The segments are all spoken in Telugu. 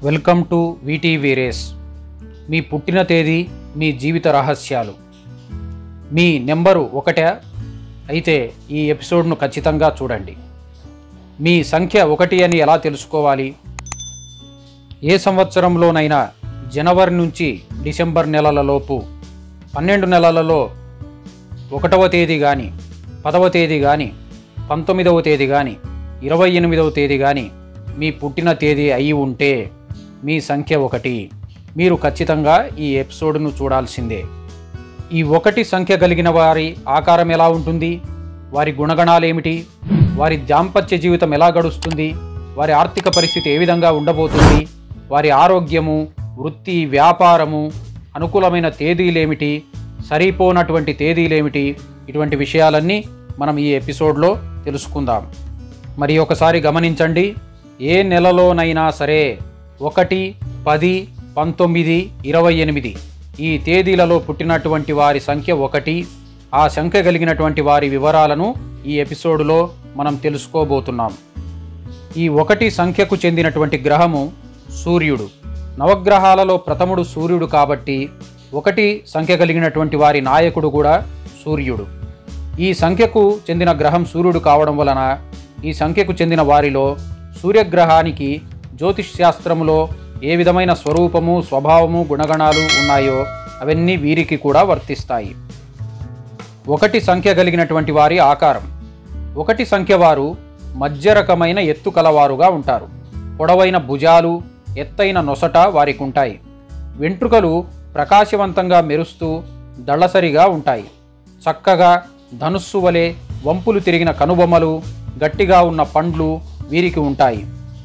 వెల్కమ్ టు వీటీ వీరేస్ మీ పుట్టిన తేదీ మీ జీవిత రహస్యాలు మీ నెంబరు ఒకటే అయితే ఈ ఎపిసోడ్ను ఖచ్చితంగా చూడండి మీ సంఖ్య ఒకటి అని ఎలా తెలుసుకోవాలి ఏ సంవత్సరంలోనైనా జనవరి నుంచి డిసెంబర్ నెలలలోపు పన్నెండు నెలలలో ఒకటవ తేదీ కానీ పదవ తేదీ కానీ పంతొమ్మిదవ తేదీ కానీ ఇరవై ఎనిమిదవ తేదీ కానీ మీ పుట్టిన తేదీ అయి ఉంటే మీ సంఖ్య ఒకటి మీరు ఖచ్చితంగా ఈ ఎపిసోడ్ను చూడాల్సిందే ఈ ఒకటి సంఖ్య కలిగిన వారి ఆకారం ఎలా ఉంటుంది వారి గుణగణాలు ఏమిటి వారి దాంపత్య జీవితం ఎలా గడుస్తుంది వారి ఆర్థిక పరిస్థితి ఏ విధంగా ఉండబోతుంది వారి ఆరోగ్యము వృత్తి వ్యాపారము అనుకూలమైన తేదీలేమిటి సరిపోనటువంటి తేదీలేమిటి ఇటువంటి విషయాలన్నీ మనం ఈ ఎపిసోడ్లో తెలుసుకుందాం మరి ఒకసారి గమనించండి ఏ నెలలోనైనా సరే ఒకటి పది పంతొమ్మిది ఇరవై ఎనిమిది ఈ తేదీలలో పుట్టినటువంటి వారి సంఖ్య ఒకటి ఆ సంఖ్య కలిగినటువంటి వారి వివరాలను ఈ ఎపిసోడులో మనం తెలుసుకోబోతున్నాం ఈ ఒకటి సంఖ్యకు చెందినటువంటి గ్రహము సూర్యుడు నవగ్రహాలలో ప్రథముడు సూర్యుడు కాబట్టి ఒకటి సంఖ్య కలిగినటువంటి వారి నాయకుడు కూడా సూర్యుడు ఈ సంఖ్యకు చెందిన గ్రహం సూర్యుడు కావడం వలన ఈ సంఖ్యకు చెందిన వారిలో సూర్యగ్రహానికి జ్యోతిష్ శాస్త్రములో ఏ విధమైన స్వరూపము స్వభావము గుణగణాలు ఉన్నాయో అవన్నీ వీరికి కూడా వర్తిస్తాయి ఒకటి సంఖ్య కలిగినటువంటి వారి ఆకారం ఒకటి సంఖ్య వారు మధ్య రకమైన ఎత్తు కలవారుగా ఉంటారు పొడవైన భుజాలు ఎత్తైన నొసట వారికి ఉంటాయి వెంట్రుకలు ప్రకాశవంతంగా మెరుస్తూ దళసరిగా ఉంటాయి చక్కగా ధనుస్సు వలె వంపులు తిరిగిన కనుబొమ్మలు గట్టిగా ఉన్న పండ్లు వీరికి ఉంటాయి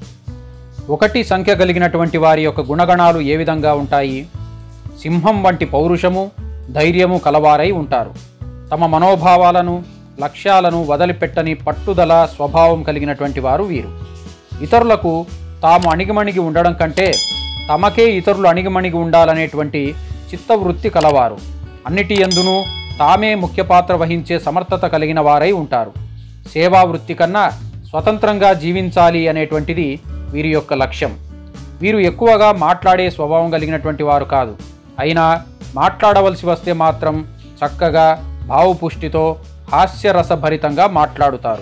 ఒకటి సంఖ్య కలిగినటువంటి వారి యొక్క గుణగణాలు ఏ విధంగా ఉంటాయి సింహం వంటి పౌరుషము ధైర్యము కలవారై ఉంటారు తమ మనోభావాలను లక్ష్యాలను వదిలిపెట్టని పట్టుదల స్వభావం కలిగినటువంటి వారు వీరు ఇతరులకు తాము అణిగిమణిగి ఉండడం కంటే తమకే ఇతరులు అణిగిమణిగి ఉండాలనేటువంటి చిత్తవృత్తి కలవారు అన్నిటి ఎందునూ తామే ముఖ్య పాత్ర వహించే సమర్థత కలిగిన వారై ఉంటారు సేవా వృత్తి కన్నా స్వతంత్రంగా జీవించాలి అనేటువంటిది వీరి యొక్క లక్ష్యం వీరు ఎక్కువగా మాట్లాడే స్వభావం కలిగినటువంటి వారు కాదు అయినా మాట్లాడవలసి వస్తే మాత్రం చక్కగా భావపుష్టితో హాస్యరసభరితంగా మాట్లాడుతారు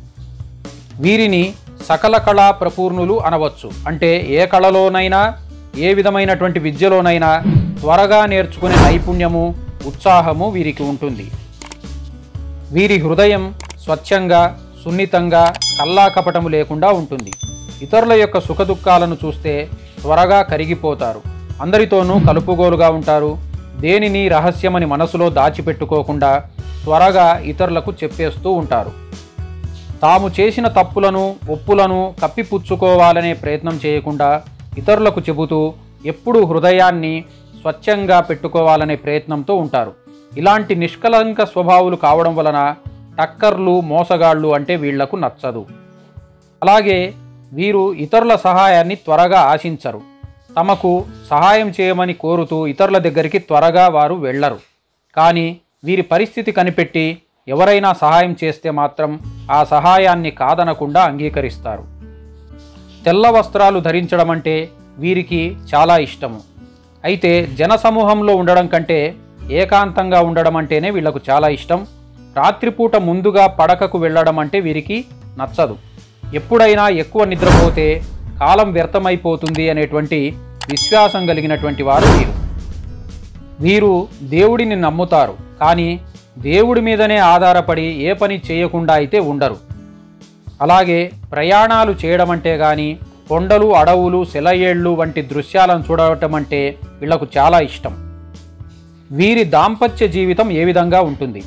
వీరిని సకల కళా ప్రపూర్ణులు అనవచ్చు అంటే ఏ కళలోనైనా ఏ విధమైనటువంటి విద్యలోనైనా త్వరగా నేర్చుకునే నైపుణ్యము ఉత్సాహము వీరికి ఉంటుంది వీరి హృదయం స్వచ్ఛంగా సున్నితంగా కల్లాకపటము లేకుండా ఉంటుంది ఇతరుల యొక్క సుఖదుఖాలను చూస్తే త్వరగా కరిగిపోతారు అందరితోనూ కలుపుగోలుగా ఉంటారు దేనిని రహస్యమని మనసులో దాచిపెట్టుకోకుండా త్వరగా ఇతరులకు చెప్పేస్తూ ఉంటారు తాము చేసిన తప్పులను ఒప్పులను కప్పిపుచ్చుకోవాలనే ప్రయత్నం చేయకుండా ఇతరులకు చెబుతూ ఎప్పుడూ హృదయాన్ని స్వచ్ఛంగా పెట్టుకోవాలనే ప్రయత్నంతో ఉంటారు ఇలాంటి నిష్కలంక స్వభావులు కావడం వలన టక్కర్లు మోసగాళ్ళు అంటే వీళ్లకు నచ్చదు అలాగే వీరు ఇతరుల సహాయాన్ని త్వరగా ఆశించరు తమకు సహాయం చేయమని కోరుతూ ఇతరుల దగ్గరికి త్వరగా వారు వెళ్ళరు కానీ వీరి పరిస్థితి కనిపెట్టి ఎవరైనా సహాయం చేస్తే మాత్రం ఆ సహాయాన్ని కాదనకుండా అంగీకరిస్తారు తెల్ల వస్త్రాలు ధరించడం అంటే వీరికి చాలా ఇష్టము అయితే జనసమూహంలో ఉండడం కంటే ఏకాంతంగా ఉండడం అంటేనే వీళ్లకు చాలా ఇష్టం రాత్రిపూట ముందుగా పడకకు వెళ్ళడం అంటే వీరికి నచ్చదు ఎప్పుడైనా ఎక్కువ నిద్రపోతే కాలం వ్యర్థమైపోతుంది అనేటువంటి విశ్వాసం కలిగినటువంటి వారు వీరు వీరు దేవుడిని నమ్ముతారు కానీ దేవుడి మీదనే ఆధారపడి ఏ పని చేయకుండా అయితే ఉండరు అలాగే ప్రయాణాలు చేయడం అంటే కానీ కొండలు అడవులు సెలయేళ్ళు వంటి దృశ్యాలను చూడటం అంటే వీళ్లకు చాలా ఇష్టం వీరి దాంపత్య జీవితం ఏ విధంగా ఉంటుంది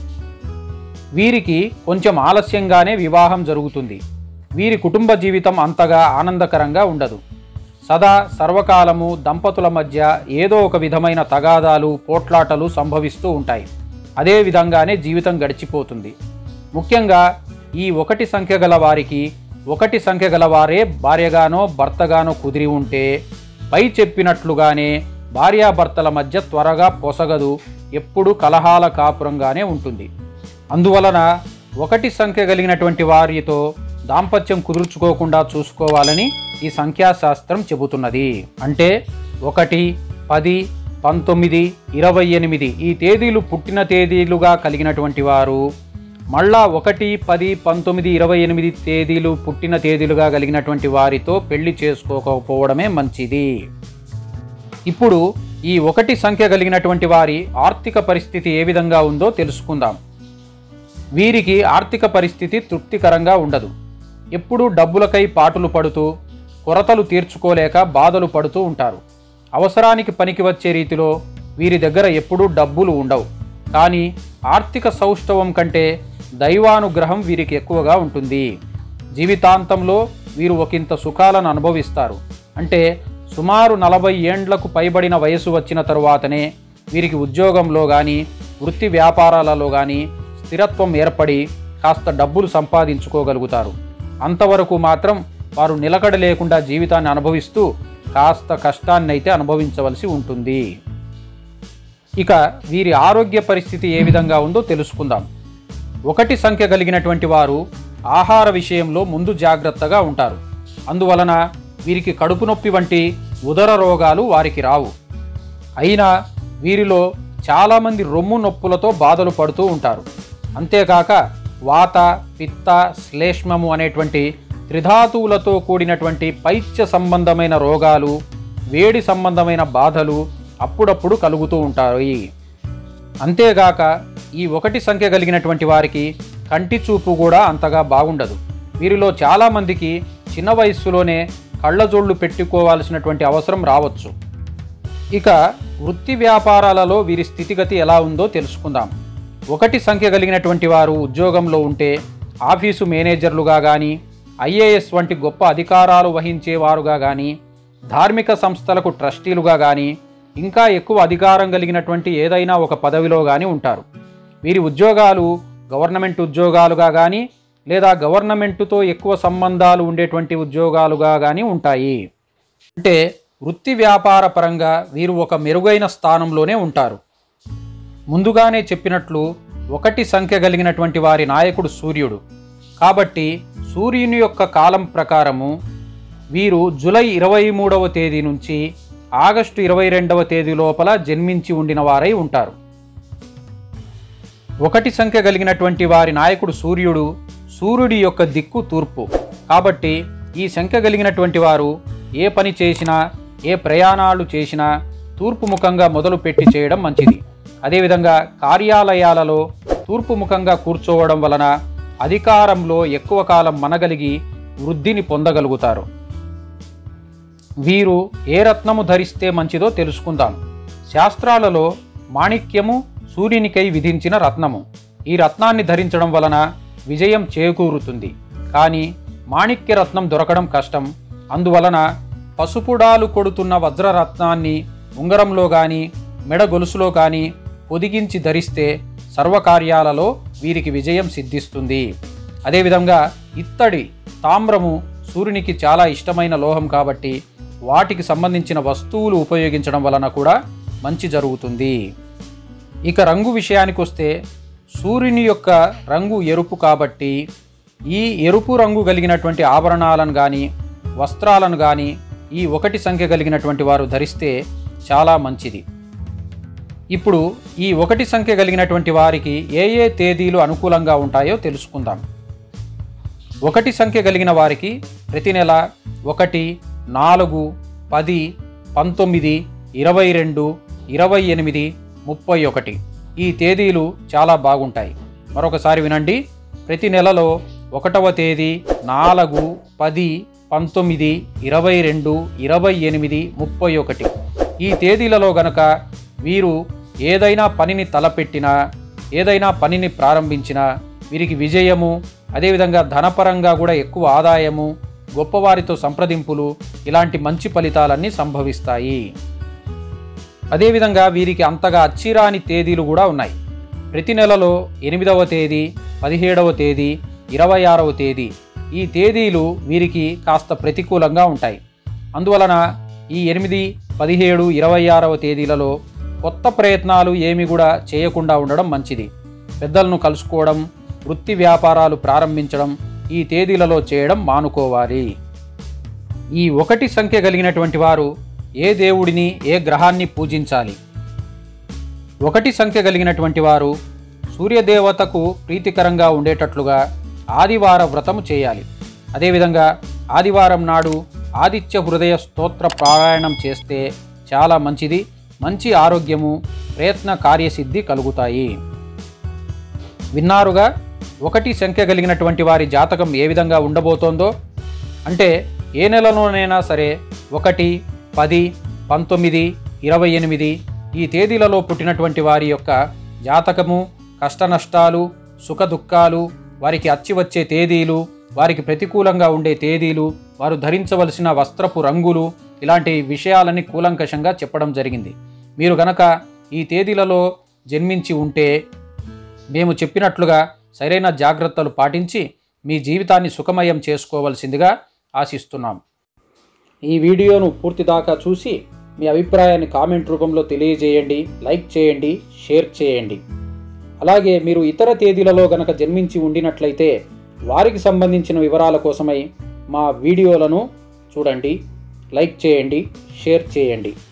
వీరికి కొంచెం ఆలస్యంగానే వివాహం జరుగుతుంది వీరి కుటుంబ జీవితం అంతగా ఆనందకరంగా ఉండదు సదా సర్వకాలము దంపతుల మధ్య ఏదో ఒక విధమైన తగాదాలు పోట్లాటలు సంభవిస్తూ ఉంటాయి అదే విధంగానే జీవితం గడిచిపోతుంది ముఖ్యంగా ఈ ఒకటి సంఖ్య గల వారికి ఒకటి సంఖ్య గల వారే భార్యగానో భర్తగానో కుదిరి ఉంటే పై చెప్పినట్లుగానే భార్యాభర్తల మధ్య త్వరగా పొసగదు ఎప్పుడు కలహాల కాపురంగానే ఉంటుంది అందువలన ఒకటి సంఖ్య కలిగినటువంటి వారితో దాంపత్యం కుదుర్చుకోకుండా చూసుకోవాలని ఈ సంఖ్యాశాస్త్రం చెబుతున్నది అంటే ఒకటి పది పంతొమ్మిది ఇరవై ఎనిమిది ఈ తేదీలు పుట్టిన తేదీలుగా కలిగినటువంటి వారు మళ్ళా ఒకటి పది పంతొమ్మిది ఇరవై ఎనిమిది తేదీలు పుట్టిన తేదీలుగా కలిగినటువంటి వారితో పెళ్లి చేసుకోకపోవడమే మంచిది ఇప్పుడు ఈ ఒకటి సంఖ్య కలిగినటువంటి వారి ఆర్థిక పరిస్థితి ఏ విధంగా ఉందో తెలుసుకుందాం వీరికి ఆర్థిక పరిస్థితి తృప్తికరంగా ఉండదు ఎప్పుడూ డబ్బులకై పాటులు పడుతూ కొరతలు తీర్చుకోలేక బాధలు పడుతూ ఉంటారు అవసరానికి పనికి వచ్చే రీతిలో వీరి దగ్గర ఎప్పుడూ డబ్బులు ఉండవు కానీ ఆర్థిక సౌష్ఠవం కంటే దైవానుగ్రహం వీరికి ఎక్కువగా ఉంటుంది జీవితాంతంలో వీరు ఒకంత సుఖాలను అనుభవిస్తారు అంటే సుమారు నలభై ఏండ్లకు పైబడిన వయసు వచ్చిన తరువాతనే వీరికి ఉద్యోగంలో కానీ వృత్తి వ్యాపారాలలో కానీ స్థిరత్వం ఏర్పడి కాస్త డబ్బులు సంపాదించుకోగలుగుతారు అంతవరకు మాత్రం వారు నిలకడ లేకుండా జీవితాన్ని అనుభవిస్తూ కాస్త కష్టాన్ని అయితే అనుభవించవలసి ఉంటుంది ఇక వీరి ఆరోగ్య పరిస్థితి ఏ విధంగా ఉందో తెలుసుకుందాం ఒకటి సంఖ్య కలిగినటువంటి వారు ఆహార విషయంలో ముందు జాగ్రత్తగా ఉంటారు అందువలన వీరికి కడుపు నొప్పి వంటి ఉదర రోగాలు వారికి రావు అయినా వీరిలో చాలామంది రొమ్ము నొప్పులతో బాధలు పడుతూ ఉంటారు అంతేకాక వాత పిత్త శ్లేష్మము అనేటువంటి త్రిధాతువులతో కూడినటువంటి పైత్య సంబంధమైన రోగాలు వేడి సంబంధమైన బాధలు అప్పుడప్పుడు కలుగుతూ ఉంటాయి అంతేగాక ఈ ఒకటి సంఖ్య కలిగినటువంటి వారికి కంటి చూపు కూడా అంతగా బాగుండదు వీరిలో చాలామందికి చిన్న వయస్సులోనే కళ్ళజోళ్ళు పెట్టుకోవాల్సినటువంటి అవసరం రావచ్చు ఇక వృత్తి వ్యాపారాలలో వీరి స్థితిగతి ఎలా ఉందో తెలుసుకుందాం ఒకటి సంఖ్య కలిగినటువంటి వారు ఉద్యోగంలో ఉంటే ఆఫీసు మేనేజర్లుగా కానీ ఐఏఎస్ వంటి గొప్ప అధికారాలు వహించేవారుగా కానీ ధార్మిక సంస్థలకు ట్రస్టీలుగా కానీ ఇంకా ఎక్కువ అధికారం కలిగినటువంటి ఏదైనా ఒక పదవిలో కానీ ఉంటారు వీరి ఉద్యోగాలు గవర్నమెంట్ ఉద్యోగాలుగా కానీ లేదా గవర్నమెంటుతో ఎక్కువ సంబంధాలు ఉండేటువంటి ఉద్యోగాలుగా కానీ ఉంటాయి అంటే వృత్తి వ్యాపార పరంగా వీరు ఒక మెరుగైన స్థానంలోనే ఉంటారు ముందుగానే చెప్పినట్లు ఒకటి సంఖ్య కలిగినటువంటి వారి నాయకుడు సూర్యుడు కాబట్టి సూర్యుని యొక్క కాలం ప్రకారము వీరు జూలై ఇరవై మూడవ తేదీ నుంచి ఆగస్టు ఇరవై రెండవ తేదీ లోపల జన్మించి ఉండిన వారై ఉంటారు ఒకటి సంఖ్య కలిగినటువంటి వారి నాయకుడు సూర్యుడు సూర్యుడి యొక్క దిక్కు తూర్పు కాబట్టి ఈ సంఖ్య కలిగినటువంటి వారు ఏ పని చేసినా ఏ ప్రయాణాలు చేసినా తూర్పు ముఖంగా మొదలుపెట్టి చేయడం మంచిది అదేవిధంగా కార్యాలయాలలో తూర్పు ముఖంగా కూర్చోవడం వలన అధికారంలో ఎక్కువ కాలం మనగలిగి వృద్ధిని పొందగలుగుతారు వీరు ఏ రత్నము ధరిస్తే మంచిదో తెలుసుకుందాం శాస్త్రాలలో మాణిక్యము సూర్యునికై విధించిన రత్నము ఈ రత్నాన్ని ధరించడం వలన విజయం చేకూరుతుంది కానీ మాణిక్య రత్నం దొరకడం కష్టం అందువలన పసుపుడాలు కొడుతున్న వజ్రరత్నాన్ని ఉంగరంలో కానీ మెడ గొలుసులో కానీ పొదిగించి ధరిస్తే సర్వకార్యాలలో వీరికి విజయం సిద్ధిస్తుంది అదేవిధంగా ఇత్తడి తామ్రము సూర్యునికి చాలా ఇష్టమైన లోహం కాబట్టి వాటికి సంబంధించిన వస్తువులు ఉపయోగించడం వలన కూడా మంచి జరుగుతుంది ఇక రంగు విషయానికి వస్తే సూర్యుని యొక్క రంగు ఎరుపు కాబట్టి ఈ ఎరుపు రంగు కలిగినటువంటి ఆభరణాలను కానీ వస్త్రాలను కానీ ఈ ఒకటి సంఖ్య కలిగినటువంటి వారు ధరిస్తే చాలా మంచిది ఇప్పుడు ఈ ఒకటి సంఖ్య కలిగినటువంటి వారికి ఏ ఏ తేదీలు అనుకూలంగా ఉంటాయో తెలుసుకుందాం ఒకటి సంఖ్య కలిగిన వారికి ప్రతి నెల ఒకటి నాలుగు పది పంతొమ్మిది ఇరవై రెండు ఇరవై ఎనిమిది ముప్పై ఒకటి ఈ తేదీలు చాలా బాగుంటాయి మరొకసారి వినండి ప్రతి నెలలో ఒకటవ తేదీ నాలుగు పది పంతొమ్మిది ఇరవై రెండు ఇరవై ఎనిమిది ముప్పై ఒకటి ఈ తేదీలలో గనక వీరు ఏదైనా పనిని తలపెట్టినా ఏదైనా పనిని ప్రారంభించినా వీరికి విజయము అదేవిధంగా ధనపరంగా కూడా ఎక్కువ ఆదాయము గొప్పవారితో సంప్రదింపులు ఇలాంటి మంచి ఫలితాలన్నీ సంభవిస్తాయి అదేవిధంగా వీరికి అంతగా అచ్చిరాని తేదీలు కూడా ఉన్నాయి ప్రతి నెలలో ఎనిమిదవ తేదీ పదిహేడవ తేదీ ఇరవై ఆరవ తేదీ ఈ తేదీలు వీరికి కాస్త ప్రతికూలంగా ఉంటాయి అందువలన ఈ ఎనిమిది పదిహేడు ఇరవై ఆరవ తేదీలలో కొత్త ప్రయత్నాలు ఏమి కూడా చేయకుండా ఉండడం మంచిది పెద్దలను కలుసుకోవడం వృత్తి వ్యాపారాలు ప్రారంభించడం ఈ తేదీలలో చేయడం మానుకోవాలి ఈ ఒకటి సంఖ్య కలిగినటువంటి వారు ఏ దేవుడిని ఏ గ్రహాన్ని పూజించాలి ఒకటి సంఖ్య కలిగినటువంటి వారు సూర్యదేవతకు ప్రీతికరంగా ఉండేటట్లుగా ఆదివార వ్రతము చేయాలి అదేవిధంగా ఆదివారం నాడు ఆదిత్య హృదయ స్తోత్ర పారాయణం చేస్తే చాలా మంచిది మంచి ఆరోగ్యము ప్రయత్న కార్యసిద్ధి కలుగుతాయి విన్నారుగా ఒకటి సంఖ్య కలిగినటువంటి వారి జాతకం ఏ విధంగా ఉండబోతోందో అంటే ఏ నెలలోనైనా సరే ఒకటి పది పంతొమ్మిది ఇరవై ఎనిమిది ఈ తేదీలలో పుట్టినటువంటి వారి యొక్క జాతకము కష్టనష్టాలు సుఖదుఖాలు వారికి అచ్చి వచ్చే తేదీలు వారికి ప్రతికూలంగా ఉండే తేదీలు వారు ధరించవలసిన వస్త్రపు రంగులు ఇలాంటి విషయాలని కూలంకషంగా చెప్పడం జరిగింది మీరు గనక ఈ తేదీలలో జన్మించి ఉంటే మేము చెప్పినట్లుగా సరైన జాగ్రత్తలు పాటించి మీ జీవితాన్ని సుఖమయం చేసుకోవలసిందిగా ఆశిస్తున్నాం ఈ వీడియోను పూర్తి దాకా చూసి మీ అభిప్రాయాన్ని కామెంట్ రూపంలో తెలియజేయండి లైక్ చేయండి షేర్ చేయండి అలాగే మీరు ఇతర తేదీలలో గనక జన్మించి ఉండినట్లయితే వారికి సంబంధించిన వివరాల కోసమై మా వీడియోలను చూడండి లైక్ చేయండి షేర్ చేయండి